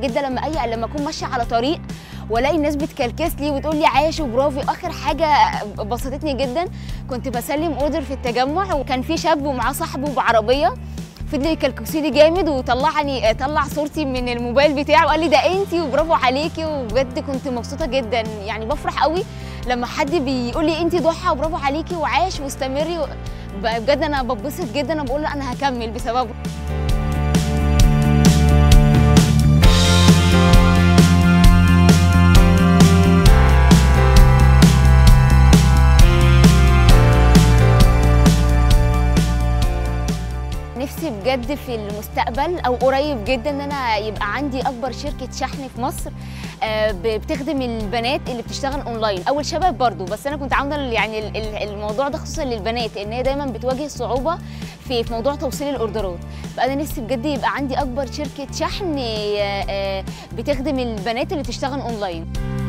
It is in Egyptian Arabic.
جدا لما اي لما اكون ماشيه على طريق والاقي الناس بتكلكس لي وتقول لي عاش وبرافو اخر حاجه بسطتني جدا كنت بسلم اوردر في التجمع وكان في شاب ومعاه صاحبه بعربيه فضل يكلكسي لي جامد وطلعني طلع صورتي من الموبايل بتاعه وقال لي ده انتي وبرافو عليكي وبجد كنت مبسوطه جدا يعني بفرح قوي لما حد بيقول لي انتي ضحى وبرافو عليكي وعاش واستمري بجد انا ببسط جدا انا بقول له انا هكمل بسببه نفسي بجد في المستقبل او قريب جدا ان انا يبقى عندي اكبر شركه شحن في مصر آه، ب- بتخدم البنات اللي بتشتغل اونلاين او الشباب برضو بس انا كنت عامله يعني ال- ال- الموضوع ده خصوصا للبنات ان هي دايما بتواجه صعوبه في في موضوع توصيل الاوردرات فانا نفسي بجد يبقى عندي اكبر شركه شحن آه، آه، بتخدم البنات اللي بتشتغل اونلاين